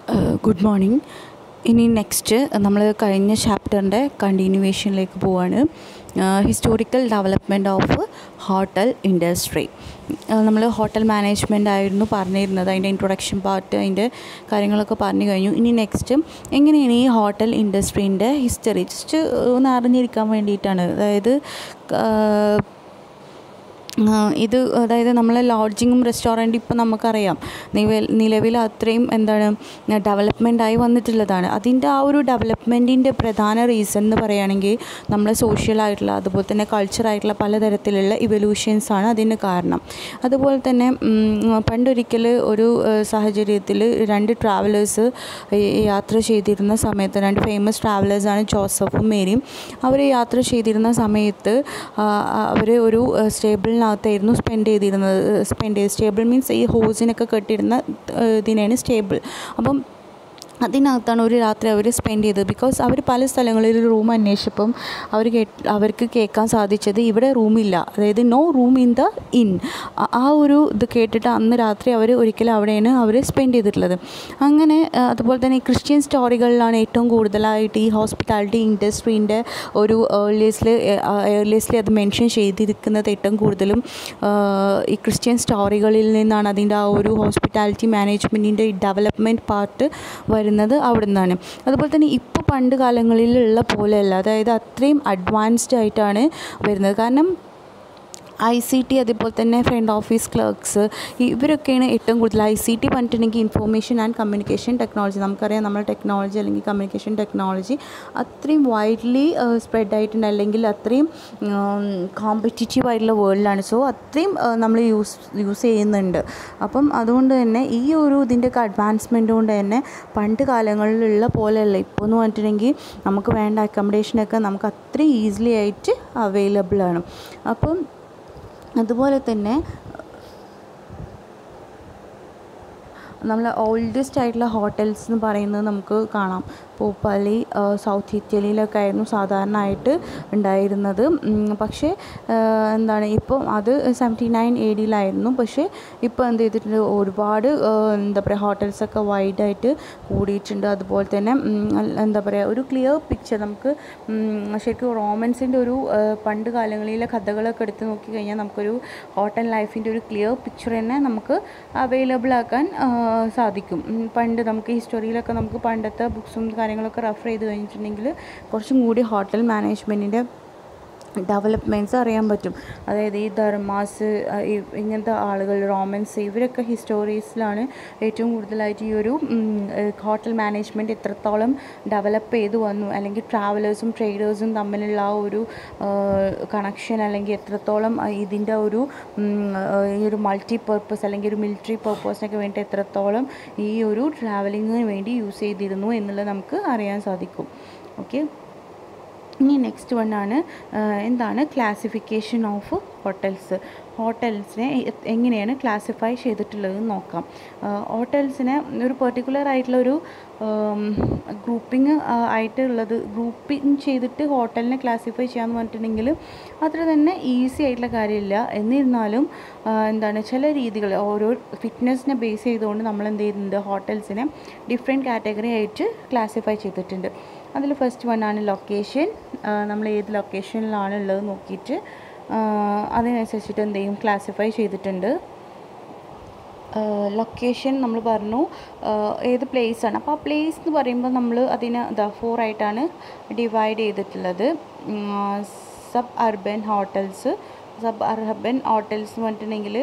good morning ഇനി next നമ്മൾ കഴിഞ്ഞ ചാപ്റ്ററിൻ്റെ കണ്ടിന്യൂവേഷനിലേക്ക് പോവാണ് historical development of hotel industry നമ്മൾ ഹോട്ടൽ മാനേജ്മെൻ്റ് ആയിരുന്നു പറഞ്ഞിരുന്നത് അതിൻ്റെ ഇൻട്രൊഡക്ഷൻ പാർട്ട് അതിൻ്റെ കാര്യങ്ങളൊക്കെ പറഞ്ഞു കഴിഞ്ഞു ഇനി നെക്സ്റ്റ് എങ്ങനെയാണ് ഈ ഹോട്ടൽ ഇൻഡസ്ട്രീൻ്റെ ഹിസ്റ്ററി ജസ്റ്റ് ഒന്ന് അറിഞ്ഞിരിക്കാൻ വേണ്ടിയിട്ടാണ് അതായത് ഇത് അതായത് നമ്മളെ ലോഡ്ജിങ്ങും റെസ്റ്റോറൻറ്റും ഇപ്പം നമുക്കറിയാം നിലവിൽ നിലവിൽ അത്രയും എന്താണ് ഡെവലപ്മെൻ്റ് ആയി വന്നിട്ടുള്ളതാണ് അതിൻ്റെ ആ ഒരു ഡെവലപ്മെൻറ്റിൻ്റെ പ്രധാന റീസൺ എന്ന് പറയുകയാണെങ്കിൽ നമ്മൾ സോഷ്യലായിട്ടുള്ള അതുപോലെ തന്നെ കൾച്ചറായിട്ടുള്ള പലതരത്തിലുള്ള ഇവല്യൂഷൻസ് ആണ് അതിന് കാരണം അതുപോലെ തന്നെ പണ്ടൊരിക്കൽ ഒരു സാഹചര്യത്തിൽ രണ്ട് ട്രാവലേഴ്സ് യാത്ര ചെയ്തിരുന്ന സമയത്ത് രണ്ട് ഫേമസ് ട്രാവലേഴ്സാണ് ജോസഫും മേരിയും അവർ യാത്ര ചെയ്തിരുന്ന സമയത്ത് അവർ ഒരു സ്റ്റേബിളിന് അതിനകത്തായിരുന്നു സ്പെൻഡ് ചെയ്തിരുന്നത് സ്പെൻഡ് ചെയ്ത് സ്റ്റേബിൾ മീൻസ് ഈ ഹോസിനൊക്കെ കെട്ടിയിരുന്ന ഇതിനെയാണ് സ്റ്റേബിൾ അപ്പം അതിനകത്താണ് ഒരു രാത്രി അവർ സ്പെൻഡ് ചെയ്തത് ബിക്കോസ് അവർ പല സ്ഥലങ്ങളിൽ റൂം അന്വേഷിച്ചപ്പം അവർ കേ അവർക്ക് കേൾക്കാൻ സാധിച്ചത് ഇവിടെ റൂമില്ല അതായത് no room in the in ആ ഒരു ഇത് കേട്ടിട്ട് അന്ന് രാത്രി അവർ ഒരിക്കലും അവിടെയാണ് അവർ സ്പെൻഡ് ചെയ്തിട്ടുള്ളത് അങ്ങനെ അതുപോലെ തന്നെ ക്രിസ്ത്യൻ സ്റ്റോറികളിലാണ് ഏറ്റവും കൂടുതലായിട്ട് ഈ ഹോസ്പിറ്റാലിറ്റി ഇൻഡസ്ട്രീൻ്റെ ഒരു ഏർലിയസ്റ്റിൽ ഏർലിയസ്റ്റിൽ അത് മെൻഷൻ ചെയ്തിരിക്കുന്നത് ഏറ്റവും കൂടുതലും ഈ ക്രിസ്ത്യൻ സ്റ്റോറികളിൽ നിന്നാണ് അതിൻ്റെ ആ ഒരു ഹോസ്പിറ്റാലിറ്റി മാനേജ്മെൻറ്റിൻ്റെ ഡെവലപ്മെൻറ്റ് പാർട്ട് വരുന്നത് അവിടെ നിന്നാണ് അതുപോലെ തന്നെ ഇപ്പോൾ പണ്ട് കാലങ്ങളിലുള്ള പോലെയല്ല അതായത് അത്രയും അഡ്വാൻസ്ഡ് ആയിട്ടാണ് വരുന്നത് കാരണം ഐ സി ടി അതുപോലെ തന്നെ ഫ്രണ്ട് ഓഫീസ് ക്ലർക്സ് ഇവരൊക്കെയാണ് ഏറ്റവും കൂടുതൽ ഐ സി ടി പറഞ്ഞിട്ടുണ്ടെങ്കിൽ ഇൻഫോർമേഷൻ ആൻഡ് കമ്മ്യൂണിക്കേഷൻ ടെക്നോളജി നമുക്കറിയാം നമ്മൾ ടെക്നോളജി അല്ലെങ്കിൽ കമ്മ്യൂണിക്കേഷൻ ടെക്നോളജി അത്രയും വൈഡ്ലി സ്പ്രെഡ് ആയിട്ടുണ്ട് അല്ലെങ്കിൽ അത്രയും കോമ്പറ്റീറ്റീവ് ആയിട്ടുള്ള വേൾഡിലാണ് സോ അത്രയും നമ്മൾ യൂസ് യൂസ് ചെയ്യുന്നുണ്ട് അപ്പം അതുകൊണ്ട് തന്നെ ഈ ഒരു ഇതിൻ്റെയൊക്കെ അഡ്വാൻസ്മെൻ്റ് കൊണ്ട് തന്നെ പണ്ട് കാലങ്ങളിലുള്ള പോലെയല്ല ഇപ്പോൾ എന്ന് പറഞ്ഞിട്ടുണ്ടെങ്കിൽ നമുക്ക് വേണ്ട അക്കോമഡേഷനൊക്കെ നമുക്ക് അത്രയും ഈസിലി ആയിട്ട് അവൈലബിൾ ആണ് അപ്പം അതുപോലെ തന്നെ നമ്മൾ ഓൾഡസ്റ്റ് ആയിട്ടുള്ള ഹോട്ടൽസ് എന്ന് പറയുന്നത് നമുക്ക് കാണാം പൂപ്പാലി സൗത്ത് ഇറ്റലിയിലൊക്കെ ആയിരുന്നു സാധാരണയായിട്ട് ഉണ്ടായിരുന്നത് പക്ഷേ എന്താണ് ഇപ്പോൾ അത് സെവൻറ്റി നയൻ എ ഡിയിലായിരുന്നു പക്ഷേ ഇപ്പോൾ എന്ത് ചെയ്തിട്ടുണ്ട് ഒരുപാട് എന്താ പറയുക ഹോട്ടൽസൊക്കെ വൈഡായിട്ട് കൂടിയിട്ടുണ്ട് അതുപോലെ തന്നെ എന്താ പറയുക ഒരു ക്ലിയർ പിക്ചർ നമുക്ക് ശരിക്കും റോമൻസിൻ്റെ ഒരു പണ്ട് കാലങ്ങളിലെ കഥകളൊക്കെ എടുത്ത് നോക്കിക്കഴിഞ്ഞാൽ നമുക്കൊരു ഹോട്ടൽ ലൈഫിൻ്റെ ഒരു ക്ലിയർ പിക്ചർ തന്നെ നമുക്ക് അവൈലബിൾ ആക്കാൻ സാധിക്കും പണ്ട് നമുക്ക് ഹിസ്റ്ററിയിലൊക്കെ നമുക്ക് പണ്ടത്തെ ബുക്സും കാര്യങ്ങളൊക്കെ റെഫർ ചെയ്ത് കഴിഞ്ഞിട്ടുണ്ടെങ്കിൽ കുറച്ചും കൂടി ഹോട്ടൽ മാനേജ്മെൻറ്റിൻ്റെ ഡെവലപ്മെൻറ്റ്സ് അറിയാൻ പറ്റും അതായത് ഈ ധർമാസ് ഇങ്ങനത്തെ ആളുകൾ റോമൻസ് ഇവരൊക്കെ ഹിസ്റ്റോറീസിലാണ് ഏറ്റവും കൂടുതലായിട്ട് ഈ ഒരു ഹോട്ടൽ മാനേജ്മെൻറ്റ് എത്രത്തോളം ഡെവലപ്പ് ചെയ്തു വന്നു അല്ലെങ്കിൽ ട്രാവലേഴ്സും ട്രേഡേഴ്സും തമ്മിലുള്ള ആ ഒരു കണക്ഷൻ അല്ലെങ്കിൽ എത്രത്തോളം ഇതിൻ്റെ ഒരു ഈ ഒരു മൾട്ടി പർപ്പസ് അല്ലെങ്കിൽ ഒരു മിലിറ്ററി പർപ്പസിനൊക്കെ വേണ്ടി എത്രത്തോളം ഈ ഒരു ട്രാവലിങ്ങിന് വേണ്ടി യൂസ് ചെയ്തിരുന്നു എന്നുള്ളത് നമുക്ക് അറിയാൻ സാധിക്കും ഓക്കെ ഇനി നെക്സ്റ്റ് വൺ ആണ് എന്താണ് ക്ലാസിഫിക്കേഷൻ ഓഫ് ഹോട്ടൽസ് ഹോട്ടൽസിനെ എങ്ങനെയാണ് ക്ലാസിഫൈ ചെയ്തിട്ടുള്ളത് നോക്കാം ഹോട്ടൽസിനെ ഒരു പെർട്ടിക്കുലർ ആയിട്ടുള്ള ഒരു ഗ്രൂപ്പിംഗ് ആയിട്ടുള്ളത് ഗ്രൂപ്പിംഗ് ചെയ്തിട്ട് ഹോട്ടലിനെ ക്ലാസിഫൈ ചെയ്യാമെന്ന് പറഞ്ഞിട്ടുണ്ടെങ്കിൽ അത്ര തന്നെ ഈസി ആയിട്ടുള്ള കാര്യമില്ല എന്നിരുന്നാലും എന്താണ് ചില രീതികൾ ഓരോ ഫിറ്റ്നസ്സിനെ ബേസ് ചെയ്തുകൊണ്ട് നമ്മൾ എന്ത് ചെയ്യുന്നുണ്ട് ഹോട്ടൽസിനെ ഡിഫറെൻറ്റ് കാറ്റഗറി ആയിട്ട് ക്ലാസിഫൈ ചെയ്തിട്ടുണ്ട് അതിൽ ഫസ്റ്റ് വൺ ആണ് ലൊക്കേഷൻ നമ്മൾ ഏത് ലൊക്കേഷനിലാണ് ഉള്ളത് നോക്കിയിട്ട് അതിനനുസരിച്ചിട്ട് എന്ത് ചെയ്യും ക്ലാസിഫൈ ചെയ്തിട്ടുണ്ട് ലൊക്കേഷൻ നമ്മൾ പറഞ്ഞു ഏത് പ്ലേസ് ആണ് അപ്പോൾ ആ പ്ലേസ് എന്ന് പറയുമ്പോൾ നമ്മൾ അതിനെ ഇതാ ഫോർ ആയിട്ടാണ് ഡിവൈഡ് ചെയ്തിട്ടുള്ളത് suburban hotels suburban hotels എന്ന് പറഞ്ഞിട്ടുണ്ടെങ്കിൽ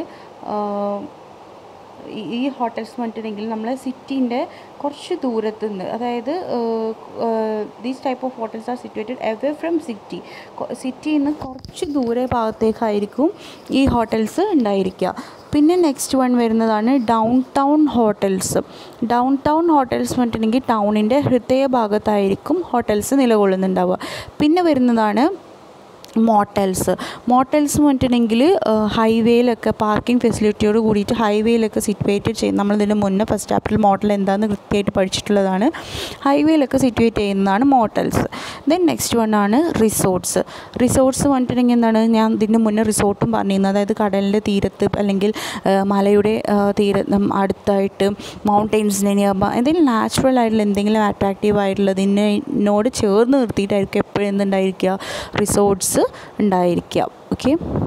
ഈ ഹോട്ടൽസ് എന്ന് പറഞ്ഞിട്ടുണ്ടെങ്കിൽ നമ്മൾ സിറ്റീൻ്റെ കുറച്ച് ദൂരത്ത് നിന്ന് അതായത് these type of hotels are situated away from city സിറ്റിയിൽ നിന്ന് കുറച്ച് ദൂരെ ഭാഗത്തേക്കായിരിക്കും ഈ ഹോട്ടൽസ് ഉണ്ടായിരിക്കുക പിന്നെ നെക്സ്റ്റ് വൺ വരുന്നതാണ് downtown hotels downtown hotels പറഞ്ഞിട്ടുണ്ടെങ്കിൽ ടൗണിൻ്റെ ഹൃദയ ഭാഗത്തായിരിക്കും ഹോട്ടൽസ് നിലകൊള്ളുന്നുണ്ടാവുക പിന്നെ വരുന്നതാണ് മോട്ടൽസ് മോട്ടൽസ് എന്ന് പറഞ്ഞിട്ടുണ്ടെങ്കിൽ ഹൈവേയിലൊക്കെ പാർക്കിംഗ് ഫെസിലിറ്റിയോട് കൂടിയിട്ട് ഹൈവേയിലൊക്കെ സിറ്റുവേറ്റഡ് ചെയ്യും നമ്മൾ ഇതിന് മുന്നേ ഫസ്റ്റ് ചാപ്റ്ററിൽ മോട്ടൽ എന്താണെന്ന് കൃത്യമായിട്ട് പഠിച്ചിട്ടുള്ളതാണ് ഹൈവേയിലൊക്കെ സിറ്റുവേറ്റ് ചെയ്യുന്നതാണ് മോട്ടൽസ് ദെൻ നെക്സ്റ്റ് വൺ ആണ് റിസോർട്ട്സ് റിസോർട്ട്സ് പറഞ്ഞിട്ടുണ്ടെങ്കിൽ എന്താണ് ഞാൻ ഇതിന് മുന്നേ റിസോർട്ടും പറഞ്ഞിരുന്നു അതായത് കടലിൻ്റെ തീരത്ത് അല്ലെങ്കിൽ ആ, മലയുടെ ആ, തീര ഉം, അടുത്തായിട്ട് മൗണ്ടെയ്ൻസിന് നിയർബ എന്തെങ്കിലും നാച്ചുറൽ ആയിട്ടുള്ള എന്തെങ്കിലും അട്രാക്റ്റീവ് ആയിട്ടുള്ളതിനോട് ചേർന്ന് നിർത്തിയിട്ടായിരിക്കും എപ്പോഴും എന്തുണ്ടായിരിക്കുക റിസോർട്ട്സ് ഉണ്ടായിരിക്കുക ഓക്കെ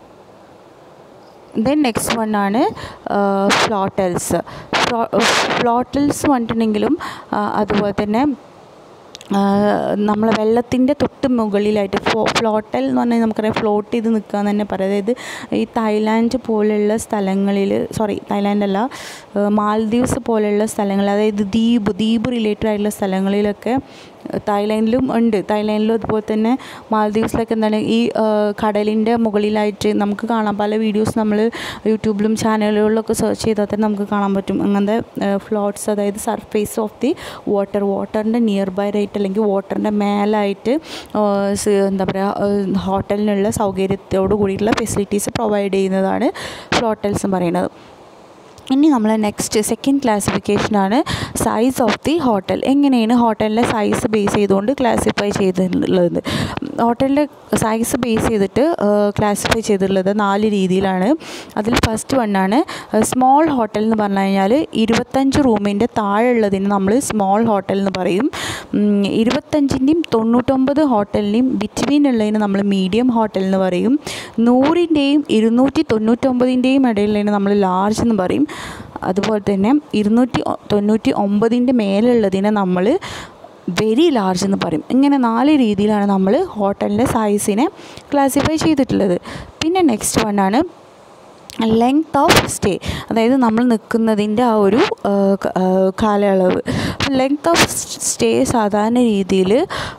ദെൻ നെക്സ്റ്റ് വൺ ആണ് ഫ്ലോട്ടൽസ് ഫ്ലോട്ടൽസ് പറഞ്ഞിട്ടുണ്ടെങ്കിലും ആ, അതുപോലെ തന്നെ നമ്മൾ വെള്ളത്തിൻ്റെ തൊട്ട് മുകളിലായിട്ട് ഫ്ലോ ഫ്ലോട്ടൽ എന്ന് പറഞ്ഞാൽ നമുക്കറിയാം ഫ്ലോട്ട് ചെയ്ത് നിൽക്കുക എന്ന് തന്നെ പറയാം അതായത് ഈ തായ്ലാൻഡ് പോലെയുള്ള സ്ഥലങ്ങളിൽ സോറി തായ്ലാൻഡ് അല്ല ഏഹ് മാൽദീവ്സ് പോലെയുള്ള സ്ഥലങ്ങൾ അതായത് ദ്വീപ് ദ്വീപ് റിലേറ്റഡ് ആയിട്ടുള്ള സ്ഥലങ്ങളിലൊക്കെ തായ്ലാൻഡിലും ഉണ്ട് തായ്ലാൻഡിലും അതുപോലെ തന്നെ മാൽദീവ്സിലൊക്കെ എന്താണ് ഈ ഏഹ് കടലിൻ്റെ മുകളിലായിട്ട് നമുക്ക് കാണാം പല വീഡിയോസ് നമ്മൾ യൂട്യൂബിലും ചാനലുകളിലൊക്കെ സെർച്ച് ചെയ്താൽ തന്നെ നമുക്ക് കാണാൻ പറ്റും അങ്ങനത്തെ ഫ്ലോട്ട്സ് അതായത് സർഫേസ് ഓഫ് ദി വാട്ടർ വാട്ടറിൻ്റെ നിയർ ബൈ ആയിട്ട് അല്ലെങ്കിൽ വാട്ടറിൻ്റെ മേലായിട്ട് ഏഹ് സ് എന്താ പറയുക ഹോട്ടലിനുള്ള സൗകര്യത്തോട് കൂടിയിട്ടുള്ള ഫെസിലിറ്റീസ് പ്രൊവൈഡ് ചെയ്യുന്നതാണ് ഫ്ലോട്ടൽസ് എന്ന് പറയുന്നത് ഇനി നമ്മൾ നെക്സ്റ്റ് സെക്കൻഡ് ക്ലാസിഫിക്കേഷനാണ് സൈസ് ഓഫ് ദി ഹോട്ടൽ എങ്ങനെയാണ് ഹോട്ടലിൻ്റെ സൈസ് ബേസ് ചെയ്തുകൊണ്ട് ക്ലാസിഫൈ ചെയ്തിട്ടുള്ളത് ഹോട്ടലിൻ്റെ സൈസ് ബേസ് ചെയ്തിട്ട് ക്ലാസിഫൈ ചെയ്തിട്ടുള്ളത് നാല് രീതിയിലാണ് അതിൽ ഫസ്റ്റ് വണ്ണാണ് സ്മോൾ ഹോട്ടൽ എന്ന് പറഞ്ഞു കഴിഞ്ഞാൽ ഇരുപത്തഞ്ച് റൂമിൻ്റെ താഴെയുള്ളതിന് നമ്മൾ സ്മോൾ ഹോട്ടൽ എന്ന് പറയും ഉം, ഇരുപത്തഞ്ചിൻ്റെയും തൊണ്ണൂറ്റൊമ്പത് ഹോട്ടലിൻ്റെയും ബിറ്റ്വീൻ ഉള്ളതിന് നമ്മൾ മീഡിയം ഹോട്ടൽ എന്ന് പറയും നൂറിൻ്റെയും ഇരുന്നൂറ്റി തൊണ്ണൂറ്റൊമ്പതിൻ്റെയും ഇടയിലുള്ളതിന് നമ്മൾ ലാർജ് എന്ന് പറയും അതുപോലെ തന്നെ ഇരുന്നൂറ്റി ഒ- തൊണ്ണൂറ്റി ഒമ്പതിൻ്റെ മേലുള്ളതിനെ നമ്മൾ വെരി ലാർജ് എന്ന് പറയും ഇങ്ങനെ നാല് രീതിയിലാണ് നമ്മൾ ഹോട്ടലിൻ്റെ സൈസിനെ ക്ലാസിഫൈ ചെയ്തിട്ടുള്ളത് പിന്നെ നെക്സ്റ്റ് വണ്ണാണ് ലെങ്ത് ഓഫ് സ്റ്റേ അതായത് നമ്മൾ നിൽക്കുന്നതിൻ്റെ ആ ഒരു ആ, ക- ആ, കാലയളവ് ലെങ്ത് ഓഫ് സ്റ്റേ സാധാരണ രീതിയിൽ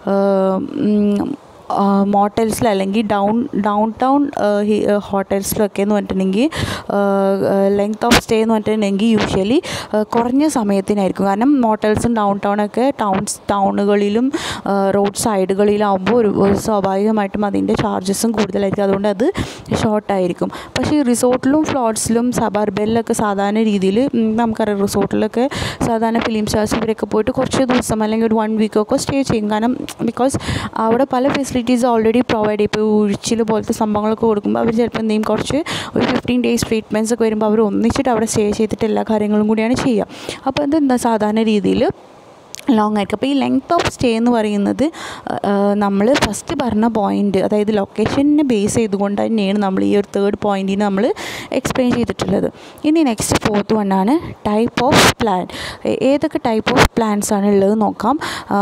മോട്ടൽസിൽ അല്ലെങ്കിൽ ഡൗൺ ഡൗൺ ടൗൺ ഹോട്ടൽസിലൊക്കെ എന്ന് പറഞ്ഞിട്ടുണ്ടെങ്കിൽ ലെങ്ത് ഓഫ് സ്റ്റേ എന്ന് പറഞ്ഞിട്ടുണ്ടെങ്കിൽ യൂഷ്വലി കുറഞ്ഞ സമയത്തിനായിരിക്കും കാരണം മോട്ടൽസും ഡൗൺ ടൗണൊക്കെ ടൗൺസ് ടൗണുകളിലും റോഡ് സൈഡുകളിലാവുമ്പോൾ ഒരു ഒരു സ്വാഭാവികമായിട്ടും അതിൻ്റെ ചാർജസും കൂടുതലായിരിക്കും അതുകൊണ്ട് അത് ഷോർട്ടായിരിക്കും പക്ഷേ ഈ റിസോർട്ടിലും ഫ്ലോട്ട്സിലും സബർബനിലൊക്കെ സാധാരണ രീതിയിൽ നമുക്കറിയാം റിസോർട്ടിലൊക്കെ സാധാരണ ഫിലിം സ്റ്റാർസ് ഇവരൊക്കെ പോയിട്ട് കുറച്ച് ദിവസം അല്ലെങ്കിൽ ഒരു വൺ വീക്കൊക്കെ സ്റ്റേ ചെയ്യും കാരണം ബിക്കോസ് അവിടെ പല ഫെസിലിറ്റീസ് ഓൾറെഡി പ്രൊവൈഡ് ചെയ്യും ഇപ്പോൾ ഉഴിച്ചിൽ പോലത്തെ സംഭവങ്ങളൊക്കെ കൊടുക്കുമ്പോൾ അവർ ചിലപ്പോൾ എന്ത് ചെയ്യും കുറച്ച് ഒരു ഫിഫ്റ്റീൻ ഡേയ്സ് ട്രീറ്റ്മെൻറ്റ്സ് ഒക്കെ വരുമ്പോൾ അവർ ഒന്നിച്ചിട്ട് അവിടെ സ്റ്റേ ചെയ്തിട്ട് എല്ലാ കാര്യങ്ങളും കൂടിയാണ് ചെയ്യുക അപ്പോൾ അതെന്താ സാധാരണ രീതിയിൽ ലോങ് ആയിരിക്കും അപ്പോൾ ഈ ലെങ്ത് ഓഫ് സ്റ്റേ എന്ന് പറയുന്നത് നമ്മൾ ഫസ്റ്റ് പറഞ്ഞ പോയിൻ്റ് അതായത് ലൊക്കേഷനെ ബേസ് ചെയ്തുകൊണ്ട് തന്നെയാണ് നമ്മൾ ഈ ഒരു തേർഡ് പോയിൻറ്റിന് നമ്മൾ എക്സ്പ്ലെയിൻ ചെയ്തിട്ടുള്ളത് ഇനി നെക്സ്റ്റ് ഫോർത്ത് വണ്ണാണ് ടൈപ്പ് ഓഫ് പ്ലാൻ ഏതൊക്കെ ടൈപ്പ് ഓഫ് പ്ലാൻസ് ആണ് ഉള്ളത് നോക്കാം ആ,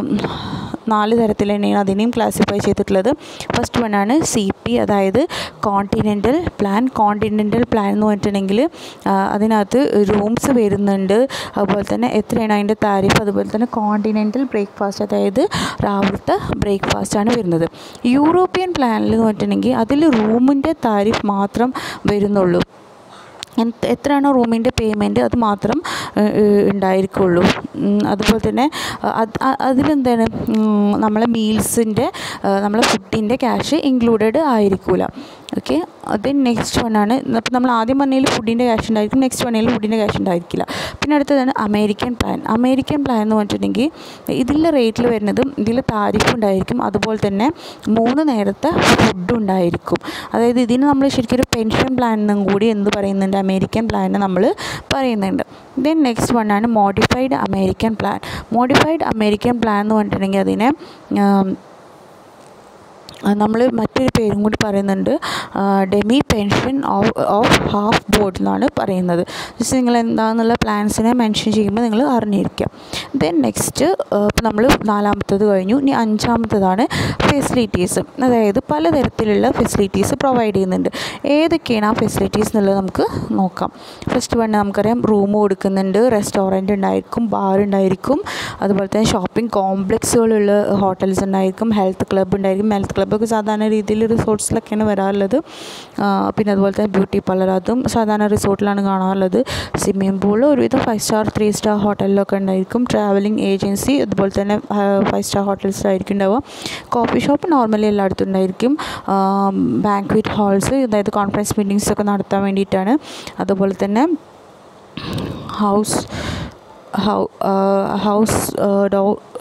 നാല് തരത്തിൽ തന്നെയാണ് അതിനെയും ക്ലാസിഫൈ ചെയ്തിട്ടുള്ളത് ഫസ്റ്റ് വണ്ണാണ് സി പി അതായത് കോണ്ടിനെൻ്റൽ പ്ലാൻ കോണ്ടിനെൻ്റൽ പ്ലാൻ എന്ന് പറഞ്ഞിട്ടുണ്ടെങ്കിൽ ആ, അതിനകത്ത് റൂംസ് വരുന്നുണ്ട് അതുപോലെ തന്നെ എത്രയാണ് അതിൻ്റെ താരിഫ് അതുപോലെ തന്നെ കോണ്ടിനെൻ്റൽ ബ്രേക്ക്ഫാസ്റ്റ് അതായത് രാവിലത്തെ ബ്രേക്ക്ഫാസ്റ്റ് ആണ് വരുന്നത് യൂറോപ്യൻ പ്ലാനിൽ എന്ന് പറഞ്ഞിട്ടുണ്ടെങ്കിൽ അതിൽ റൂമിൻ്റെ താരിഫ് മാത്രം വരുന്നുള്ളൂ എന്ത് എത്രയാണോ റൂമിൻ്റെ പേയ്മെൻറ്റ് അത് മാത്രം ഏഹ്, ഏഹ്, ഉണ്ടായിരിക്കുള്ളൂ ഉം, അതുപോലെ തന്നെ അഹ് അത് അ- അതിലെന്താണ് ഉം, നമ്മളെ മീൽസിൻ്റെ നമ്മളെ ഫുഡിൻ്റെ ക്യാഷ് ഇൻക്ലൂഡഡ് ആയിരിക്കില്ല ഓക്കെ അത് നെക്സ്റ്റ് വണ്ണാണ് അപ്പോൾ നമ്മൾ ആദ്യം പറഞ്ഞതിൽ ഫുഡിൻ്റെ ക്യാഷ് ഉണ്ടായിരിക്കും നെക്സ്റ്റ് വണ്ണയിൽ ഫുഡിൻ്റെ ക്യാഷ് ഉണ്ടായിരിക്കില്ല പിന്നെ അടുത്തതാണ് അമേരിക്കൻ പ്ലാൻ അമേരിക്കൻ പ്ലാൻ എന്ന് പറഞ്ഞിട്ടുണ്ടെങ്കിൽ ഇതിലെ റേറ്റിൽ വരുന്നതും ഇതിൽ താരിഫ് ഉണ്ടായിരിക്കും അതുപോലെ തന്നെ മൂന്ന് നേരത്തെ ഫുഡ് ഉണ്ടായിരിക്കും അതായത് ഇതിന് നമ്മൾ ശരിക്കും ഒരു പെൻഷൻ പ്ലാൻ എന്നും കൂടി എന്ത് പറയുന്നുണ്ട് അമേരിക്കൻ പ്ലാൻ നമ്മൾ പറയുന്നുണ്ട് ദെൻ നെക്സ്റ്റ് വണ്ണാണ് modified American plan modified American plan എന്ന് പറഞ്ഞിട്ടുണ്ടെങ്കിൽ അതിനെ ആം, നമ്മൾ മറ്റൊരു പേരും കൂടി പറയുന്നുണ്ട് demi pension of of half board എന്നാണ് പറയുന്നത് ജസ്റ്റ് നിങ്ങൾ എന്താണെന്നുള്ള പ്ലാൻസിനെ മെൻഷൻ ചെയ്യുമ്പോൾ നിങ്ങൾ അറിഞ്ഞിരിക്കുക ദെൻ നെക്സ്റ്റ് ഇപ്പോൾ നമ്മൾ നാലാമത്തത് കഴിഞ്ഞു ഇനി അഞ്ചാമത്തതാണ് ഫെസിലിറ്റീസ് അതായത് പലതരത്തിലുള്ള ഫെസിലിറ്റീസ് പ്രൊവൈഡ് ചെയ്യുന്നുണ്ട് ഏതൊക്കെയാണ് ആ ഫെസിലിറ്റീസ് എന്നുള്ളത് നമുക്ക് നോക്കാം ഫസ്റ്റ് വൺ നമുക്കറിയാം റൂം കൊടുക്കുന്നുണ്ട് റെസ്റ്റോറൻറ്റ് ഉണ്ടായിരിക്കും ബാർ ഉണ്ടായിരിക്കും അതുപോലെ തന്നെ ഷോപ്പിംഗ് കോംപ്ലക്സുകളുള്ള ഹോട്ടൽസ് ഉണ്ടായിരിക്കും ഹെൽത്ത് ക്ലബ്ബ് ഉണ്ടായിരിക്കും ഹെൽത്ത് ക്ലബ്ബ് ക്ലബ്ബൊക്കെ സാധാരണ രീതിയിൽ റിസോർട്ട്സിലൊക്കെയാണ് വരാറുള്ളത് ആ, പിന്നെ അതുപോലെ തന്നെ ബ്യൂട്ടി പാർലർ അതും സാധാരണ റിസോർട്ടിലാണ് കാണാറുള്ളത് സ്വിമ്മിംഗ് പൂൾ ഒരുവിധം ഫൈവ് സ്റ്റാർ ത്രീ സ്റ്റാർ ഹോട്ടലിലൊക്കെ ഉണ്ടായിരിക്കും ട്രാവലിംഗ് ഏജൻസി അതുപോലെ തന്നെ ഫൈവ് സ്റ്റാർ ഹോട്ടൽസിലായിരിക്കും ഉണ്ടാവുക കോഫി ഷോപ്പ് നോർമലി എല്ലായിടത്തും ഉണ്ടായിരിക്കും ബാങ്ക്വറ്റ് ഹാൾസ് അതായത് കോൺഫറൻസ് മീറ്റിങ്സ് ഒക്കെ നടത്താൻ വേണ്ടിയിട്ടാണ് അതുപോലെ തന്നെ ഹൗസ് ഹൗ ഹൗസ് ഡോ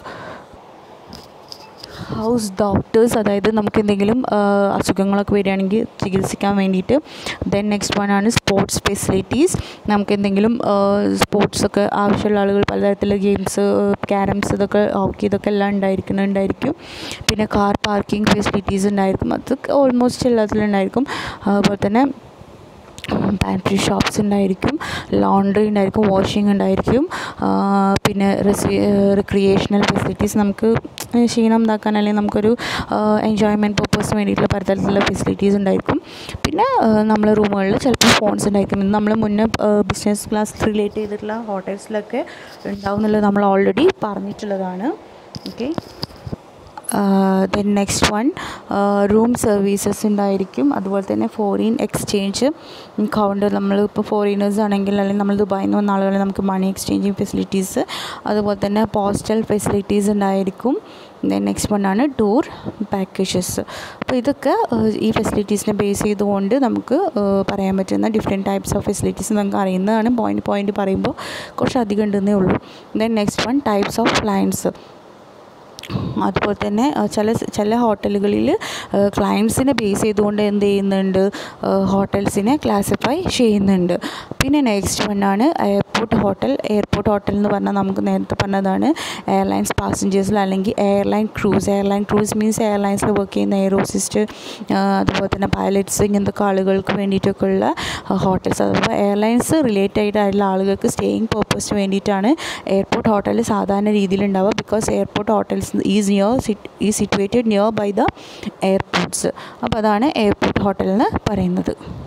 ഹൗസ് ഡോക്ടേഴ്സ് അതായത് നമുക്ക് എന്തെങ്കിലും ആ, അസുഖങ്ങളൊക്കെ വരികയാണെങ്കിൽ ചികിത്സിക്കാൻ വേണ്ടിയിട്ട് ദെൻ നെക്സ്റ്റ് വൺ ആണ് സ്പോർട്സ് ഫെസിലിറ്റീസ് നമുക്ക് എന്തെങ്കിലും സ്പോർട്സൊക്കെ ആവശ്യമുള്ള ആളുകൾ പലതരത്തിലുള്ള ഗെയിംസ് ക്യാരംസ് ഇതൊക്കെ ഹോക്കി ഇതൊക്കെ എല്ലാം ഉണ്ടായിരിക്കുന്നുണ്ടായിരിക്കും പിന്നെ കാർ പാർക്കിംഗ് ഫെസിലിറ്റീസ് ഉണ്ടായിരിക്കും അതൊക്കെ ഓൾമോസ്റ്റ് എല്ലാത്തിലും ഉണ്ടായിരിക്കും അതുപോലെ തന്നെ പാൻട്രി ഷോപ്സ് ഉണ്ടായിരിക്കും ലോണ്ട്രി ഉണ്ടായിരിക്കും വാഷിംഗ് ഉണ്ടായിരിക്കും ആ, പിന്നെ റിക്രിയേഷണൽ ഫെസിലിറ്റീസ് നമുക്ക് ക്ഷീണം ഇതാക്കാൻ അല്ലെങ്കിൽ നമുക്കൊരു എൻജോയ്മെൻറ്റ് പർപ്പസിന് വേണ്ടിയിട്ടുള്ള പലതരത്തിലുള്ള ഫെസിലിറ്റീസ് ഉണ്ടായിരിക്കും പിന്നെ നമ്മൾ റൂമുകളിൽ ചിലപ്പോൾ ഫോൺസ് ഉണ്ടായിരിക്കും ഇത് നമ്മൾ മുന്നേ ബിസിനസ് ക്ലാസ് റിലേറ്റ് ചെയ്തിട്ടുള്ള ഹോട്ടൽസിലൊക്കെ ഉണ്ടാവും എന്നുള്ളത് നമ്മൾ ഓൾറെഡി പറഞ്ഞിട്ടുള്ളതാണ് okay then next one room services ഉണ്ടായിരിക്കും അതുപോലെ തന്നെ ഫോറിൻ എക്സ്ചേഞ്ച് കൗണ്ടർ നമ്മളിപ്പോൾ ഫോറിനേഴ്സ് ആണെങ്കിൽ അല്ലെങ്കിൽ നമ്മൾ ദുബായിൽ നിന്ന് വന്ന ആളുകളെ നമുക്ക് മണി എക്സ്ചേഞ്ചിങ് ഫെസിലിറ്റീസ് അതുപോലെ തന്നെ പോസ്റ്റൽ ഫെസിലിറ്റീസ് ഉണ്ടായിരിക്കും ദെൻ നെക്സ്റ്റ് വൺ ആണ് ടൂർ പാക്കേജസ് അപ്പോൾ ഇതൊക്കെ ഏഹ്, ഈ ഫെസിലിറ്റീസിനെ ബേസ് ചെയ്തുകൊണ്ട് നമുക്ക് ഏഹ്, പറയാൻ പറ്റുന്ന ഡിഫറെൻറ്റ് ടൈപ്സ് ഓഫ് ഫെസിലിറ്റീസ് നമുക്ക് അറിയുന്നതാണ് പോയിൻറ്റ് പോയിൻറ്റ് പറയുമ്പോൾ കുറച്ച് അധികം ഉണ്ടെന്നേ ഉള്ളൂ then next one types of clients അതുപോലെ തന്നെ അഹ് ചില ചില ഹോട്ടലുകളിൽ ക്ലയൻസിനെ ബേസ് ചെയ്തുകൊണ്ട് എന്ത് ചെയ്യുന്നുണ്ട് ഹോട്ടൽസിനെ ക്ലാസിഫൈ ചെയ്യുന്നുണ്ട് പിന്നെ നെക്സ്റ്റ് വണ്ണാണ് എയർപോർട്ട് ഹോട്ടൽ എയർപോർട്ട് ഹോട്ടൽ എന്ന് പറഞ്ഞാൽ നമുക്ക് നേരത്തെ പറഞ്ഞതാണ് എയർലൈൻസ് പാസഞ്ചേഴ്സിൽ അല്ലെങ്കിൽ airline crews airline crews means എയർലൈൻസിൽ വർക്ക് ചെയ്യുന്ന എയർ ഹോസിസ്റ്റ് അതുപോലെ തന്നെ പൈലറ്റ്സ് ഇങ്ങനത്തെ ആളുകൾക്ക് വേണ്ടിയിട്ടൊക്കെ ഉള്ള ഹോട്ടൽസ് അഥവാ എയർലൈൻസ് റിലേറ്റഡ് ആയിട്ടുള്ള ആളുകൾക്ക് സ്റ്റേയിങ് പർപ്പസിന് വേണ്ടിയിട്ടാണ് എയർപോർട്ട് ഹോട്ടൽ സാധാരണ രീതിയിൽ ഉണ്ടാവുക because airport hotels is near ഈ situated nearby the airports അപ്പോൾ അതാണ് എയർപോർട്ട് ഹോട്ടൽ എന്ന് പറയുന്നത്